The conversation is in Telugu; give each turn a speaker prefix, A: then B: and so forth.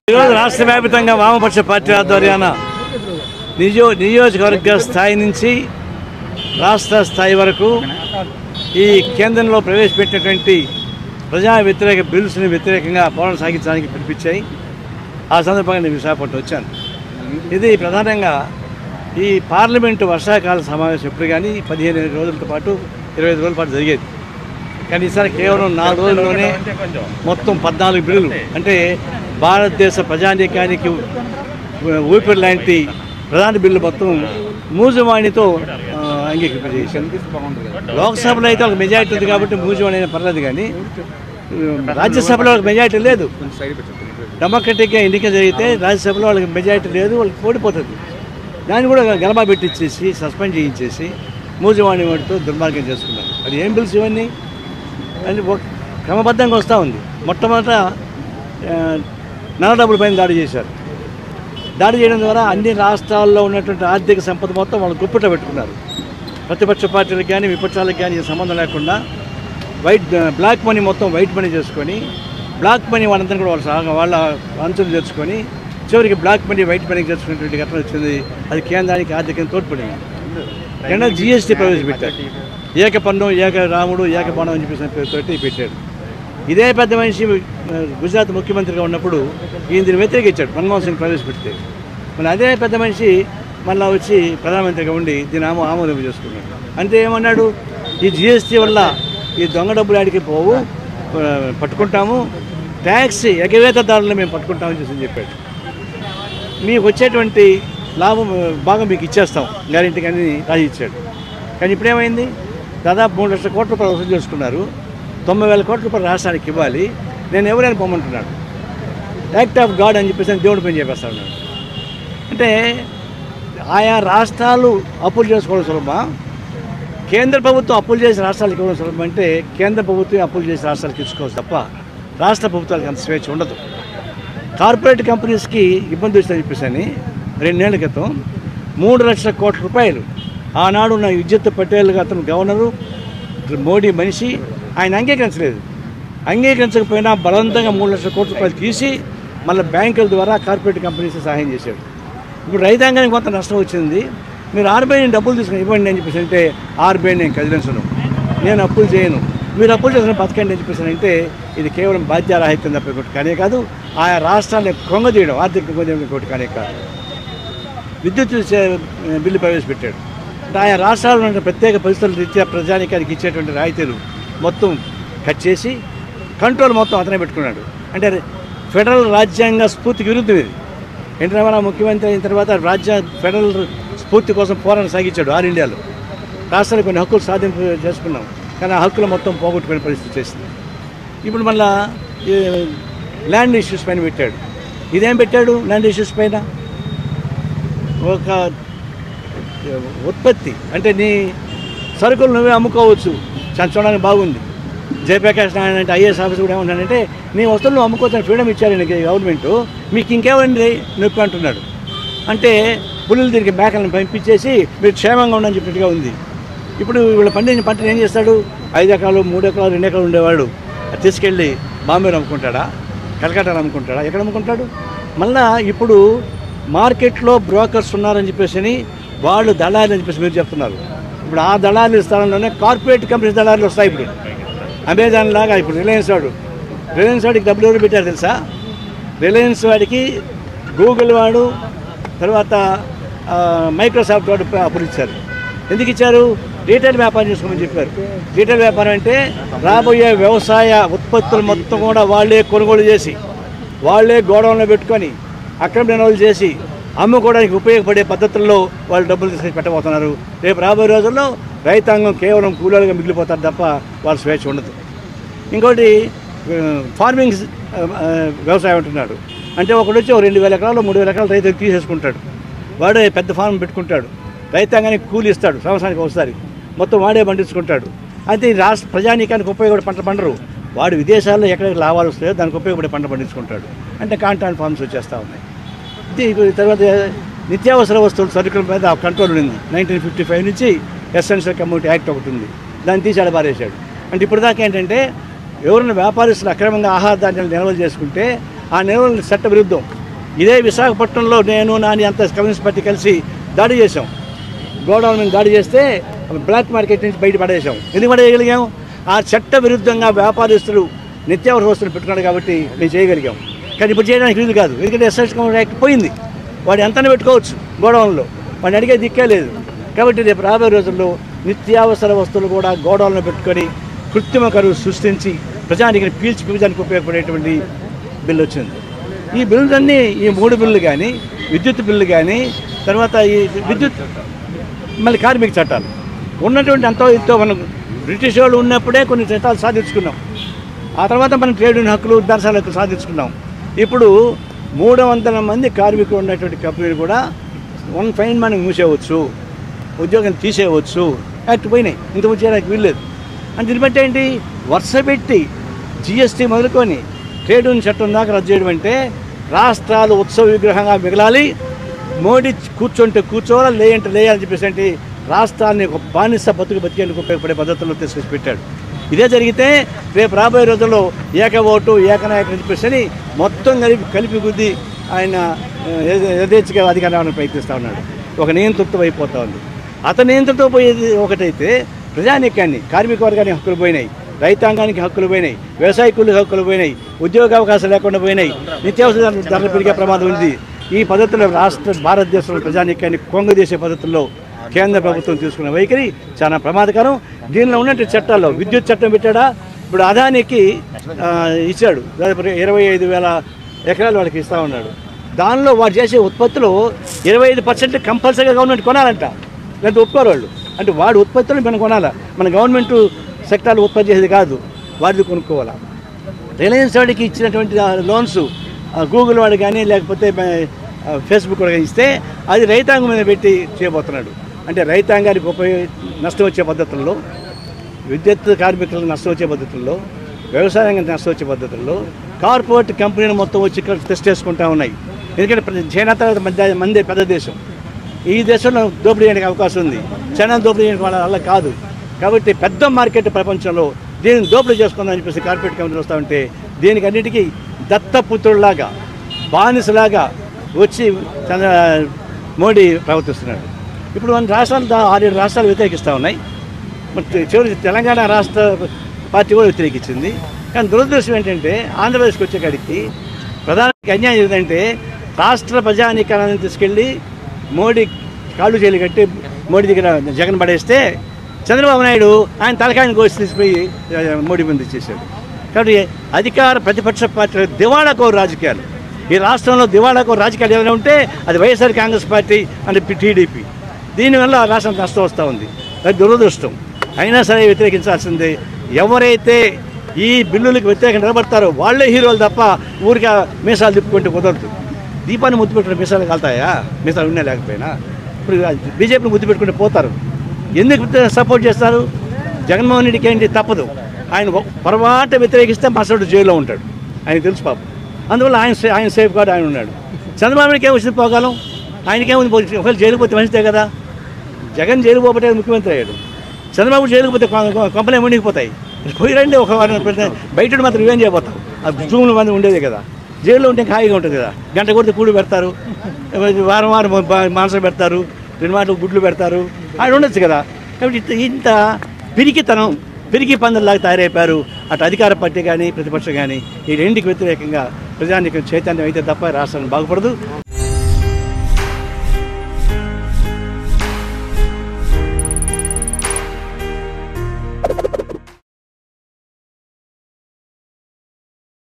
A: ఈరోజు రాష్ట్ర వ్యాప్తంగా వామపక్ష పార్టీ ఆధ్వర్యాన నిజో నియోజకవర్గ స్థాయి నుంచి రాష్ట్ర స్థాయి వరకు ఈ కేంద్రంలో ప్రవేశపెట్టినటువంటి ప్రజా వ్యతిరేక బిల్స్ని వ్యతిరేకంగా పోరాటం సాగించడానికి పిలిపించాయి ఆ సందర్భంగా నేను విశాఖపట్నం వచ్చాను ఇది ప్రధానంగా ఈ పార్లమెంటు వర్షాకాల సమావేశం ఎప్పుడు కానీ పదిహేను రోజులతో పాటు ఇరవై ఐదు రోజుల పాటు జరిగేది కానీ ఈసారి కేవలం నాలుగు రోజుల్లోనే మొత్తం పద్నాలుగు బిల్లులు అంటే భారతదేశ ప్రజానీకానికి ఊపిరి లాంటి ప్రధాన బిల్లు మొత్తం మూజువాణితో ఆ, అంగీకరించేసారు లోక్సభలో అయితే ఒక మెజారిటీ ఉంది కాబట్టి మూజువాణి అయినా పర్లేదు కానీ ఆ, రాజ్యసభలో ఒక మెజారిటీ లేదు డెమోక్రటిక్గా ఎన్నిక జరిగితే రాజ్యసభలో వాళ్ళకి మెజారిటీ లేదు వాళ్ళకి ఓడిపోతుంది దాన్ని కూడా గలబా పెట్టించేసి సస్పెండ్ చేయించేసి మూజువాణి వాటితో దుర్మార్గం చేసుకున్నారు అది ఏం బిల్స్ ఇవన్నీ అది ఒక క్రమబద్ధంగా వస్తూ ఉంది మొట్టమొదట ఆ, నల్ల డబ్బుల పైన దాడి చేశారు దాడి చేయడం ద్వారా అన్ని రాష్ట్రాల్లో ఉన్నటువంటి ఆర్థిక సంపద మొత్తం వాళ్ళు గుప్పిట పెట్టుకున్నారు ప్రతిపక్ష పార్టీలకు కానీ విపక్షాలకు కానీ ఈ సంబంధం లేకుండా వైట్ బ్లాక్ మనీ మొత్తం వైట్ మనీ చేసుకొని బ్లాక్ మనీ వాళ్ళందరూ కూడా వాళ్ళ సహా- వాళ్ళ అంచులు తెచ్చుకొని చివరికి బ్లాక్ మనీ వైట్ మనీ తెచ్చుకునేటువంటి ఘటన వచ్చింది అది కేంద్రానికి ఆర్థికంగా తోడ్పడింది రెండో జిఎస్టీ ప్రవేశపెట్టారు ఏక పన్ను ఏక రాముడు ఏక బాణం అని చెప్పేసి పేరుతోటి పెట్టాడు ఇదే పెద్ద మనిషి ఆ, గుజరాత్ ముఖ్యమంత్రిగా ఉన్నప్పుడు ఈయన దీన్ని వ్యతిరేకించాడు మన్మోహన్ సింగ్ ప్రవేశపెడితే మళ్ళీ అదే పెద్ద మనిషి మళ్ళీ వచ్చి ప్రధానమంత్రిగా ఉండి దీన్ని ఆమో ఆమోదం చేసుకున్నాడు అంటే ఏమన్నాడు ఈ జిఎస్టీ వల్ల ఈ దొంగ డబ్బులు ఆడికి పోవు ఆ, పట్టుకుంటాము ట్యాక్స్ ఎగవేతదారులను మేము పట్టుకుంటామని చెప్పి చెప్పాడు మీకు వచ్చేటువంటి లాభం ఆ, భాగం మీకు ఇచ్చేస్తాం గ్యారెంటీ కానీ రాసి ఇచ్చాడు కానీ ఇప్పుడేమైంది దాదాపు మూడు లక్షల కోట్ల రూపాయలు వసూలు చేసుకున్నారు తొంభై వేల కోట్ల రూపాయలు రాష్ట్రానికి ఇవ్వాలి నేను ఎవరైనా పొమ్మంటున్నాడు యాక్ట్ ఆఫ్ గాడ్ అని చెప్పేసి దేవుడి పని చెప్పేస్తా ఉన్నాడు అంటే ఆయా రాష్ట్రాలు అప్పులు చేసుకోవడం సులభమా కేంద్ర ప్రభుత్వం అప్పులు చేసి రాష్ట్రాలకు ఇవ్వడం సులభం అంటే కేంద్ర ప్రభుత్వం అప్పులు చేసి రాష్ట్రాలకు ఇచ్చుకోవచ్చు తప్ప రాష్ట్ర ప్రభుత్వాలకు అంత స్వేచ్ఛ ఉండదు కార్పొరేట్ కంపెనీస్కి ఇబ్బంది వస్తుందని చెప్పేసి అని రెండేళ్ల క్రితం మూడు లక్షల కోట్ల రూపాయలు ఆనాడు నా విద్యుత్ పటేల్ అతను గవర్నరు మోడీ మనిషి ఆయన అంగీకరించలేదు అంగీకరించకపోయినా బలవంతంగా మూడు లక్షల కోట్ల రూపాయలు తీసి మళ్ళీ బ్యాంకుల ద్వారా కార్పొరేట్ కంపెనీస్ సహాయం చేశాడు ఇప్పుడు రైతాంగానికి కొంత నష్టం వచ్చింది మీరు ఆర్బీఐ డబ్బులు తీసుకుని ఇవ్వండి అని చెప్పేసి అంటే ఆర్బీఐ నేను కదిలించను నేను అప్పులు చేయను మీరు అప్పులు చేసిన బతకండి అని చెప్పేసి అంటే ఇది కేవలం బాధ్యరాహిత్యం తప్ప ఇంకోటి కానే కాదు ఆయా రాష్ట్రాన్ని కొంగదీయడం ఆర్థిక కొంగదీయడం ఇంకోటి కానే కాదు విద్యుత్ సే- బిల్లు ప్రవేశపెట్టాడు అంటే ఆయా రాష్ట్రాల్లో ఉన్న ప్రత్యేక పరిస్థితుల రీత్యా ప్రజానికానికి ఇచ్చేటువంటి రాయితీలు మొత్తం కట్ చేసి కంట్రోల్ మొత్తం అతనే పెట్టుకున్నాడు అంటే ఫెడరల్ రాజ్యాంగ స్ఫూర్తికి విరుద్ధం ఇది ఎన్టీ రామారావు ముఖ్యమంత్రి అయిన తర్వాత రాజ్య ఫెడరల్ స్ఫూర్తి కోసం పోరాటం సాగించాడు ఆల్ ఇండియాలో రాష్ట్రాలకు కొన్ని హక్కులు సాధింపు చేసుకున్నాం కానీ ఆ హక్కులు మొత్తం పోగొట్టుకునే పరిస్థితి చేసింది ఇప్పుడు మళ్ళా ఈ ల్యాండ్ ఇష్యూస్ పైన పెట్టాడు ఇదేం పెట్టాడు ల్యాండ్ ఇష్యూస్ పైన ఒక ఉత్పత్తి అంటే నీ సరుకులు నువ్వే అమ్ముకోవచ్చు చ- చూడడానికి బాగుంది జయప్రకాష్ నారాయణ అంటే ఐఏఎస్ ఆఫీసర్ కూడా ఏమంటాడంటే నీ వస్తువులు నువ్వు అమ్ముకోవచ్చు ఫ్రీడమ్ ఇచ్చారు నీకు గవర్నమెంట్ మీకు ఇంకేమండి నొప్పి అంటున్నాడు అంటే పులులు తిరిగి మేకలను పంపించేసి మీరు క్షేమంగా ఉండని చెప్పినట్టుగా ఉంది ఇప్పుడు వీళ్ళ పండించిన పంటను ఏం చేస్తాడు ఐదు ఎకరాలు మూడు ఎకరాలు రెండు ఎకరాలు ఉండేవాడు అది తీసుకెళ్ళి బాంబేలో అమ్ముకుంటాడా కలకట్టాలో అమ్ముకుంటాడా ఎక్కడ అమ్ముకుంటాడు మళ్ళా ఇప్పుడు మార్కెట్లో బ్రోకర్స్ ఉన్నారని చెప్పేసి అని వాళ్ళు దళాలు అని చెప్పేసి మీరు చెప్తున్నారు ఇప్పుడు ఆ దళాలు స్థానంలోనే కార్పొరేట్ కంపెనీస్ దళాలు వస్తాయి ఇప్పుడు అమెజాన్ లాగా ఇప్పుడు రిలయన్స్ వాడు రిలయన్స్ వాడికి డబ్బులు ఎవరు పెట్టారు తెలుసా రిలయన్స్ వాడికి గూగుల్ వాడు తర్వాత ఆ, మైక్రోసాఫ్ట్ వాడు అప్పులు ఇచ్చారు ఎందుకు ఇచ్చారు రీటైల్ వ్యాపారం చేసుకోమని చెప్పారు రీటైల్ వ్యాపారం అంటే రాబోయే వ్యవసాయ ఉత్పత్తులు మొత్తం కూడా వాళ్ళే కొనుగోలు చేసి వాళ్ళే గోడౌన్లో పెట్టుకొని అక్రమ నిల్వలు చేసి అమ్ముకోవడానికి ఉపయోగపడే పద్ధతుల్లో వాళ్ళు డబ్బులు తీసుకొని పెట్టబోతున్నారు రేపు రాబోయే రోజుల్లో రైతాంగం కేవలం కూలీలుగా మిగిలిపోతారు తప్ప వాళ్ళ స్వేచ్ఛ ఉండదు ఇంకోటి ఆ, ఫార్మింగ్ ఆ, ఆ, వ్యవసాయం అంటున్నాడు అంటే ఒకడు వచ్చి ఒక రెండు వేల ఎకరాలు మూడు వేల ఎకరాలు రైతు తీసేసుకుంటాడు వాడే పెద్ద ఫార్మ్ పెట్టుకుంటాడు రైతాంగానికి కూలి ఇస్తాడు సంవత్సరానికి ఒకసారి మొత్తం వాడే పండించుకుంటాడు అయితే ఈ రాష్ట్ర ప్రజానీకానికి ఉపయోగపడే పంట పండరు వాడు విదేశాల్లో ఎక్కడికి లాభాలు వస్తాయో దానికి ఉపయోగపడే పంట పండించుకుంటాడు అంటే కాంటాన్ ఫార్మ్స్ వచ్చేస్తూ ఉన్నాయి ఇది తర్వాత నిత్యావసర వస్తువుల సరుకుల మీద కంట్రోల్ ఉంది నైన్టీన్ ఫిఫ్టీ ఫైవ్ నుంచి ఎసెన్షియల్ కమ్యూనిటీ యాక్ట్ ఒకటి ఉంది దాన్ని తీసి ఆడబారేశాడు అంటే ఇప్పుడు దాకా ఏంటంటే ఎవరైనా వ్యాపారస్తులు అక్రమంగా ఆహార ధాన్యాలు నిల్వలు చేసుకుంటే ఆ నిబంధనలు చట్ట విరుద్ధం ఇదే విశాఖపట్నంలో నేను నాని అంత కమ్యూనిస్ట్ పార్టీ కలిసి దాడి చేశాం గోడౌన్ మీద దాడి చేస్తే బ్లాక్ మార్కెట్ నుంచి బయట పడేసాం ఎందుకు పడేయగలిగాం ఆ చట్ట విరుద్ధంగా వ్యాపారస్తులు నిత్యావసర వస్తువులు పెట్టుకున్నాడు కాబట్టి మేము చేయగలిగాం కానీ ఇప్పుడు చేయడానికి వీలు కాదు ఎందుకంటే ఎస్ఎస్ యాక్ట్ పోయింది వాడు ఎంతనే పెట్టుకోవచ్చు గోడౌన్లో వాడిని అడిగే దిక్కే లేదు కాబట్టి రేపు రాబోయే రోజుల్లో నిత్యావసర వస్తువులు కూడా గోడౌన్లో పెట్టుకొని కృత్రిమ కరువు సృష్టించి ప్రజానికి పీల్చి పీల్చడానికి ఉపయోగపడేటువంటి బిల్లు వచ్చింది ఈ బిల్లులన్నీ ఈ మూడు బిల్లు కానీ విద్యుత్ బిల్లు కానీ తర్వాత ఈ విద్యుత్ మళ్ళీ కార్మిక చట్టాలు ఉన్నటువంటి అంతో ఇంతో మనం బ్రిటిష్ వాళ్ళు ఉన్నప్పుడే కొన్ని చట్టాలు సాధించుకున్నాం ఆ తర్వాత మనం ట్రేడ్ యూనియన్ హక్కులు దర్శనాల హక్కులు సాధించుకున్నాం ఇప్పుడు మూడు వందల మంది కార్మికులు ఉన్నటువంటి కంపెనీలు కూడా వన్ ఫైన్ మనం మూసేయవచ్చు ఉద్యోగం తీసేయవచ్చు యాక్ట్ పోయినాయి ఇంతకు చేయడానికి వీల్లేదు అని దీన్ని బట్టి ఏంటి వరుస పెట్టి జిఎస్టీ మొదలుకొని ట్రేడ్ యూనియన్ చట్టం దాకా రద్దు చేయడం అంటే రాష్ట్రాలు ఉత్సవ విగ్రహంగా మిగలాలి మోడీ కూర్చుంటే కూర్చోవాలి లేయంటే లేయాలని చెప్పేసి అంటే రాష్ట్రాన్ని ఒక బానిస బతుకు బతికేందుకు ఉపయోగపడే పద్ధతుల్లో తీసుకొచ్చి పెట్టాడు ఇదే జరిగితే రేపు రాబోయే రోజుల్లో ఏక ఓటు ఏకనాయకుని చెప్పేసి అని మొత్తం కలిపి కలిపి గుద్ది ఆయన ఆ, యథే- యథేచ్ఛగా అధికారాన్ని ప్రయత్నిస్తూ ఉన్నాడు ఒక నియంతృత్వం అయిపోతా ఉంది అతని నియంత్రణతో పోయేది ఒకటైతే ప్రజానీకాన్ని కార్మిక వర్గానికి హక్కులు పోయినాయి రైతాంగానికి హక్కులు పోయినాయి వ్యవసాయ కూలీకి హక్కులు పోయినాయి ఉద్యోగ అవకాశాలు లేకుండా పోయినాయి నిత్యావసర ధరలు పెరిగే ప్రమాదం ఉంది ఈ పద్ధతిలో రాష్ట్ర భారతదేశంలో ప్రజానీకాన్ని కొంగదీసే పద్ధతుల్లో కేంద్ర ప్రభుత్వం తీసుకున్న వైఖరి చాలా ప్రమాదకరం దీనిలో ఉన్నటువంటి చట్టాల్లో విద్యుత్ చట్టం పెట్టాడా ఇప్పుడు అదానికి ఆ, ఇచ్చాడు దాదాపు ఇరవై ఐదు వేల ఎకరాలు వాళ్ళకి ఇస్తా ఉన్నాడు దానిలో వాడు చేసే ఉత్పత్తులు ఇరవై ఐదు పర్సెంట్ కంపల్సరీగా గవర్నమెంట్ కొనాలంట లేదంటే ఒప్పుకోరు వాళ్ళు అంటే వాడి ఉత్పత్తులు మనం కొనాలా మన గవర్నమెంట్ సెక్టార్లు ఉత్పత్తి చేసేది కాదు వాడిది కొనుక్కోవాలా రిలయన్స్ వాడికి ఇచ్చినటువంటి ఆ లోన్స్ ఆ గూగుల్ వాడు కానీ లేకపోతే ఆ, ఫేస్బుక్ వాడు కానీ ఇస్తే అది రైతాంగం మీద పెట్టి చేయబోతున్నాడు అంటే రైతాంగానికి ఉపయోగ నష్టం వచ్చే పద్ధతుల్లో విద్యుత్ కార్మికులకు నష్టం వచ్చే పద్ధతుల్లో వ్యవసాయానికి నష్టం వచ్చే పద్ధతుల్లో కార్పొరేట్ కంపెనీలు మొత్తం వచ్చి ఇక్కడ టెస్ట్ చేసుకుంటా ఉన్నాయి ఎందుకంటే ప్ర- చైనా తర్వాత మధ్య మందే పెద్ద దేశం ఈ దేశంలో దోపిడీ చేయడానికి అవకాశం ఉంది చైనా దోపిడీ చేయడానికి వాళ్ళ వల్ల కాదు కాబట్టి పెద్ద మార్కెట్ ప్రపంచంలో దీన్ని దోపిడీ చేసుకుందని చెప్పేసి కార్పొరేట్ కంపెనీలు వస్తూ ఉంటే దీనికి అన్నిటికీ దత్తపుత్రుడిలాగా బానిసలాగా వచ్చి చంద్ర మోడీ ప్రవర్తిస్తున్నాడు ఇప్పుడు మన రాష్ట్రాలు దా- ఆరేడు రాష్ట్రాలు వ్యతిరేకిస్తూ ఉన్నాయి మరి చివరికి తెలంగాణ రాష్ట్ర పార్టీ కూడా వ్యతిరేకించింది కానీ దురదృష్టం ఏంటంటే ఆంధ్రప్రదేశ్కి వచ్చేకాడికి ప్రధానికి అన్యాయం ఏంటంటే రాష్ట్ర ప్రజానీకరణను తీసుకెళ్ళి మోడీ కాళ్ళు చేలు కట్టి మోడీ దగ్గర జగన్ పడేస్తే చంద్రబాబు నాయుడు ఆయన తలకాయని కోసి తీసిపోయి ఆ, మోడీ ముందు ఇచ్చేసాడు కాబట్టి అధికార ప్రతిపక్ష పార్టీల దివాళాకోరు రాజకీయాలు ఈ రాష్ట్రంలో దివాళాకోరు రాజకీయాలు ఏదైనా ఉంటే అది వైఎస్ఆర్ కాంగ్రెస్ పార్టీ అంటే టీడీపీ దీనివల్ల రాష్ట్రం నష్టం వస్తూ ఉంది అది దురదృష్టం అయినా సరే వ్యతిరేకించాల్సిందే ఎవరైతే ఈ బిల్లులకు వ్యతిరేకంగా నిలబడతారో వాళ్ళే హీరోలు తప్ప ఊరికే మీసాలు తిప్పుకుంటే కుదరదు దీపాన్ని ముద్దు పెట్టుకుని మీసాలు కలుతాయా మీసాలు ఉన్నా లేకపోయినా ఇప్పుడు బీజేపీని ముద్దు పెట్టుకుంటే పోతారు ఎందుకు సపోర్ట్ చేస్తారు జగన్మోహన్ రెడ్డికి ఏంటి తప్పదు ఆయన ఒ- పొరపాటు వ్యతిరేకిస్తే మసడు జైల్లో ఉంటాడు ఆయన తెలుసు పాపం అందువల్ల ఆయన సే- ఆయన సేఫ్ గార్డ్ ఆయన ఉన్నాడు చంద్రబాబు నాయుడుకి ఏం వచ్చింది పోగలం ఆయనకేముంది పో- ఒకవేళ జైలుకు పోతే మంచిదే కదా జగన్ జైలు పోతే ముఖ్యమంత్రి అయ్యాడు చంద్రబాబు జైలుకు పోతే కంపెనీ మునిగిపోతాయి పోయి రండి ఒక వారం పెడితే బయట ఉండి మాత్రం ఇవేం చేయబోతాం ఆ జూమ్ల మంది ఉండేది కదా జైల్లో ఉంటే ఇంకా హాయిగా ఉంటుంది కదా గంట కొడితే కూడి పెడతారు వారం వారం బా- మాంసం పెడతారు రెండు మాటలు గుడ్లు పెడతారు ఆయన ఉండొచ్చు కదా కాబట్టి ఇంత- ఇంత పిరికితనం పిరికి పందుల్లాగా తయారైపోయారు అటు అధికార పార్టీ కానీ ప్రతిపక్షం కానీ ఈ రెండుకి వ్యతిరేకంగా ప్రజానికి చైతన్యం అయితే తప్ప రాష్ట్రం బాగుపడదు